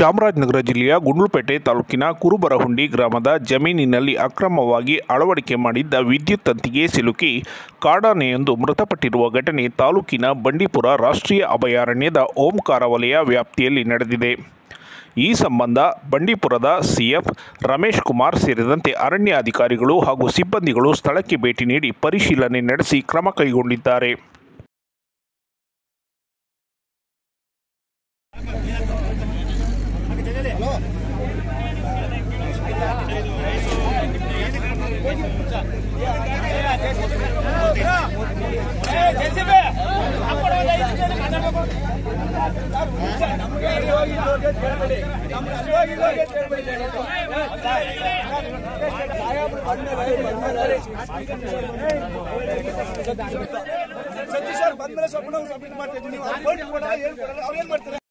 ಚಾಮರಾಜನಗರ ಜಿಲ್ಲೆಯ ಗುಂಡ್ಲುಪೇಟೆ ತಾಲೂಕಿನ ಕುರುಬರಹುಂಡಿ ಗ್ರಾಮದ ಜಮೀನಿನಲ್ಲಿ ಅಕ್ರಮವಾಗಿ ಅಳವಡಿಕೆ ಮಾಡಿದ್ದ ವಿದ್ಯುತ್ ತಂತಿಗೆ ಸಿಲುಕಿ ಕಾಡಾನೆಯೊಂದು ಮೃತಪಟ್ಟಿರುವ ಘಟನೆ ತಾಲೂಕಿನ ಬಂಡೀಪುರ ರಾಷ್ಟ್ರೀಯ ಅಭಯಾರಣ್ಯದ ಓಂಕಾರ ವಲಯ ವ್ಯಾಪ್ತಿಯಲ್ಲಿ ನಡೆದಿದೆ ಈ ಸಂಬಂಧ ಬಂಡೀಪುರದ ಸಿಎಫ್ ರಮೇಶ್ ಕುಮಾರ್ ಸೇರಿದಂತೆ ಅರಣ್ಯ ಅಧಿಕಾರಿಗಳು ಹಾಗೂ ಸಿಬ್ಬಂದಿಗಳು ಸ್ಥಳಕ್ಕೆ ಭೇಟಿ ನೀಡಿ ಪರಿಶೀಲನೆ ನಡೆಸಿ ಕ್ರಮ ಕೈಗೊಂಡಿದ್ದಾರೆ ಸತೀಶ್ ಅವ್ರು ಬಂದ್ಮೇಲೆ ಸ್ವಲ್ಪ ನಾವು ಸಬ್ಮಿಟ್ ಮಾಡ್ತಾ ಇದ್ದೀವಿ ನೀವು ಅವ್ರು ಕೊಡಲ್ಲ, ಏನ್ ಕೊಡಲ್ಲ, ಅವ್ರು ಏನ್ ಮಾಡ್ತಾರೆ